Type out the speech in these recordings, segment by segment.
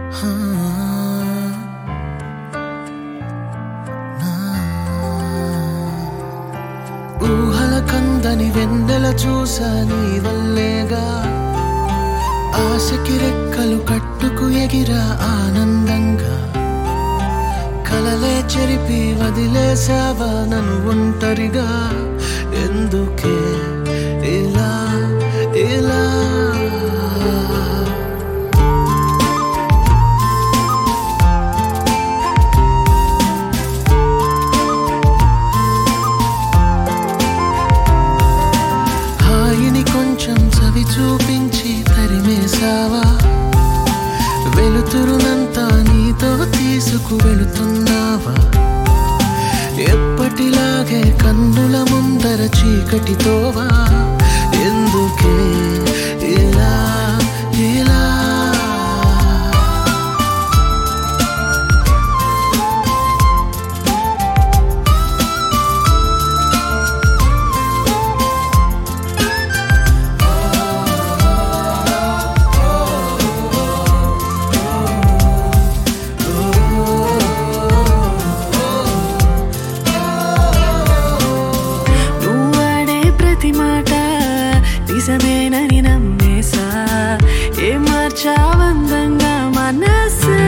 ఆ, నా. ఊహల కందని వెన్నెల చూసా నీ వల్లేగా ఆశకి రెక్కలు కట్టుకు ఎగిరా ఆనందంగా కలలే చెరిపి వదిలేసావా నన్ను ఒంటరిగా ఎందుకే ఇలా ఇలా హాయిని కొంచెం చవి చూపించి తరిమేశావా వెలుతురునంతా నీతో తీసుకు వెళుతున్నావా ఎప్పటిలాగే కన్నుల ముందర చీకటితోవా ఎందుకే ఇలా ఇలా నువ్వాడే ప్రతి మాట నిజమేనని నమ్మేసా ఏ మార్చావందంగా మనసే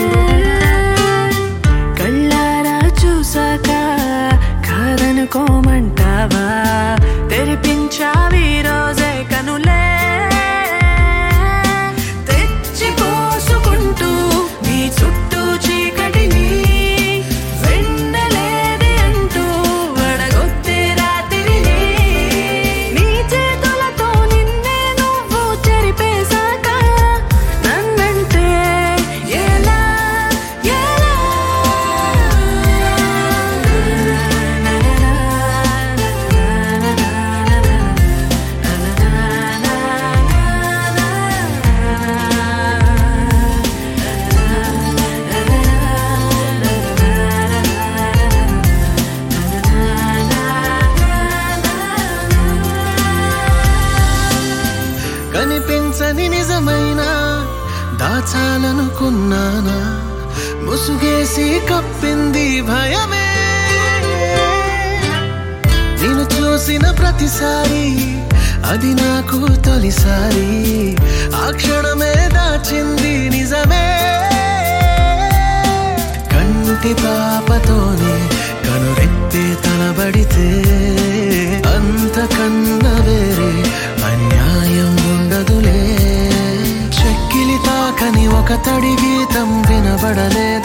కళ్ళారా చూసాక కాదనుకోమంటావా తెరిపించావి రోజే కనులే తెచ్చి పోసుకుంటూ నీ చుట్టూ చీకటిని వెన్నలేది అంటూ వడగొత్తే రాత్రిని నీ చేతులతో నిన్నే నువ్వు చెరిపేశాక నన్నంటే ఎలా ఎలా కనిపించని నిజమైన దాచాలనుకున్నానా ముసుగేసి కప్పింది భయమే నేను చూసిన ప్రతిసారి అది నాకు తొలిసారి ఆ క్షణమే దాచింది నిజమే కంటి పాపతోనే కనురెప్పి తలబడితే అంతకన్నా వేరే అన్యాయం ఉండదులే చెక్కిలి తాకని ఒక తడి గీతం వినబడలేదా